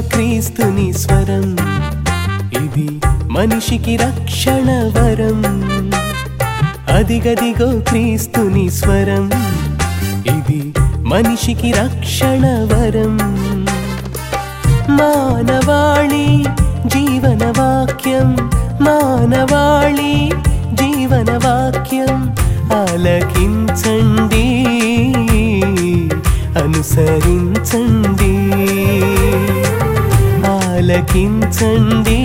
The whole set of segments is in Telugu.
క్రీస్తుని స్వరం ఇది మనిషికి రక్షణ వరం అదిగదిగో క్రీస్తుని స్వరం ఇది మనిషికి రక్షణ వరం మానవాళి జీవన వాక్యం మానవాళి జీవన వాక్యం ఆలకించండి అనుసరించండి ఆలకించండి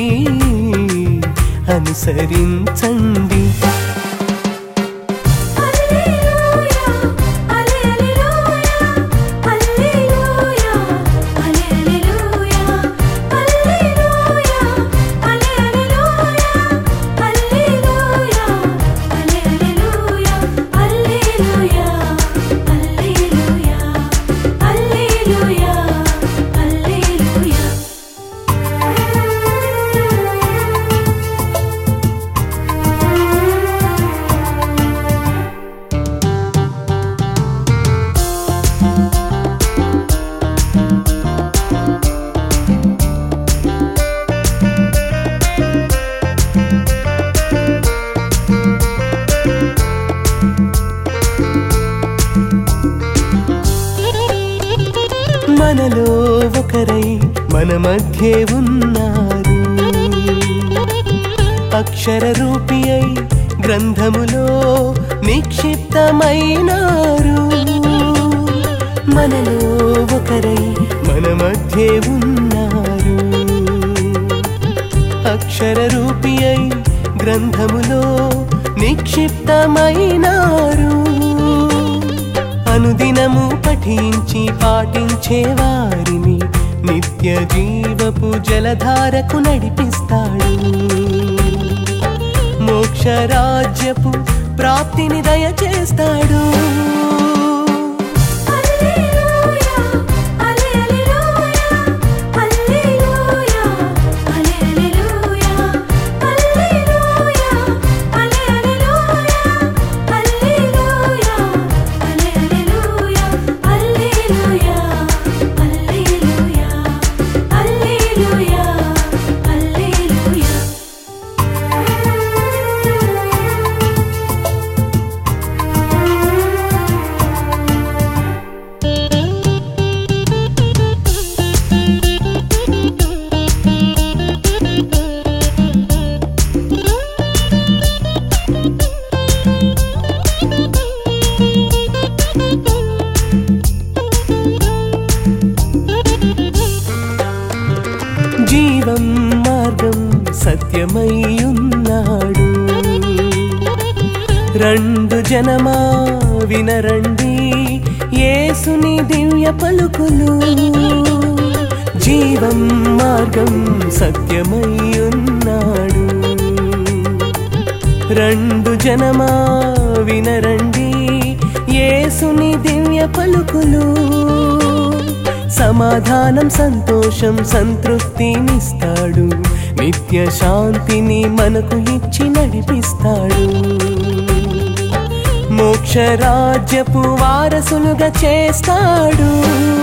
అనుసరించండి హల్లెలూయా హల్లెలూయా హల్లెలూయా హల్లెలూయా హల్లెలూయా హల్లెలూయా హల్లెలూయా హల్లెలూయా హల్లెలూయా హల్లెలూయా హల్లెలూయా హల్లెలూయా మనలో ఒకరై మన మధ్య ఉన్నారు అక్షర రూపి అయి గ్రంథములో నిక్షిప్తమైనారు మనలో ఒకరై మన మధ్య ఉన్నారు అక్షర రూపి అయి గ్రంథములో నిక్షిప్తమైనారు అనుదినము పఠించి పాటించే వారిని నిత్య జీవపు జలధారకు నడిపిస్తాడు మోక్ష రాజ్యపు ప్రాప్తిని దయచేస్తాడు హల్లెలూయా హల్లెలూయా హల్లెలూయా హల్లెలూయా హల్లెలూయా హల్లెలూయా హల్లెలూయా హల్లెలూయా హల్లెలూయా హల్లెలూయా హల్లెలూయా హల్లెలూయా జీవం మార్గం సత్యమై ఉన్నాడు రెండు జనమా వినరండి యేసుని దివ్య పలుకులు జీవం మార్గం సత్యమై ఉన్నాడు రెండు జనమా వినరండి యేసుని దివ్య పలుకులు సమాధానం సంతోషం సంతృప్తినిస్తాడు నిత్య శాంతిని మనకు ఇచ్చి నడిపిస్తాడు మోక్ష రాజ్యపు వారసులుగా చేస్తాడు